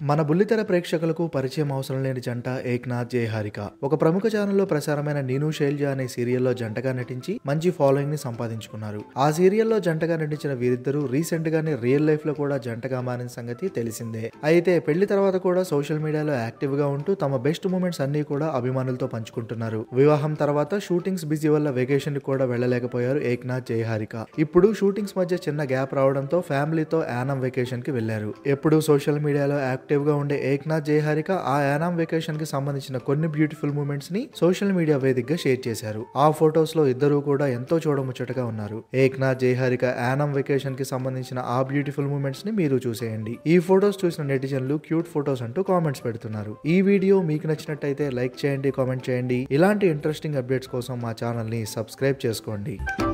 మన బుల్లితెర ప్రేక్షకులకు పరిచయం అవసరం లేని జంట ఏక్నాథ్ జయ హారిక ఒక ప్రముఖ ఛానల్లో ప్రసారమైన నీను శైల్జ అనే సీరియల్లో జంటగా నటించి మంచి ఫాలోయింగ్ ని సంపాదించుకున్నారు ఆ సీరియల్లో జంటగా నటించిన వీరిద్దరూ రీసెంట్ గానే రియల్ లైఫ్ లో కూడా జంటగా మారిన సంగతి తెలిసిందే అయితే పెళ్లి తర్వాత కూడా సోషల్ మీడియాలో యాక్టివ్ గా ఉంటూ తమ బెస్ట్ మూమెంట్స్ అన్ని కూడా అభిమానులతో పంచుకుంటున్నారు వివాహం తర్వాత షూటింగ్స్ బిజీ వల్ల వెకేషన్ కి కూడా వెళ్ళలేకపోయారు ఏక్నాథ్ జయ హారిక ఇప్పుడు షూటింగ్స్ మధ్య చిన్న గ్యాప్ రావడంతో ఫ్యామిలీతో యానం వెకేషన్ కి వెళ్లారు ఎప్పుడు సోషల్ మీడియాలో యాక్టివ్ గా ఉండే ఏక్నాథ్ జయహారిక ఆ యానాం వెకేషన్ కి సంబంధించిన కొన్ని బ్యూటిఫుల్ మూమెంట్స్ ని సోషల్ మీడియా వేదికగా షేర్ చేశారు ఆ ఫొటోస్ లో ఇద్దరు కూడా ఎంతో చూడముచ్చటగా ఉన్నారు ఏక్నాథ్ జయహారిక యానం వెకేషన్ కి సంబంధించిన ఆ బ్యూటిఫుల్ మూమెంట్స్ ని మీరు చూసేయండి ఈ ఫొటోస్ చూసిన నెటిజన్లు క్యూట్ ఫొటోస్ అంటూ కామెంట్స్ పెడుతున్నారు ఈ వీడియో మీకు నచ్చినట్టయితే లైక్ చేయండి కామెంట్ చేయండి ఇలాంటి ఇంట్రెస్టింగ్ అప్డేట్స్ కోసం మా ఛానల్ ని సబ్స్క్రైబ్ చేసుకోండి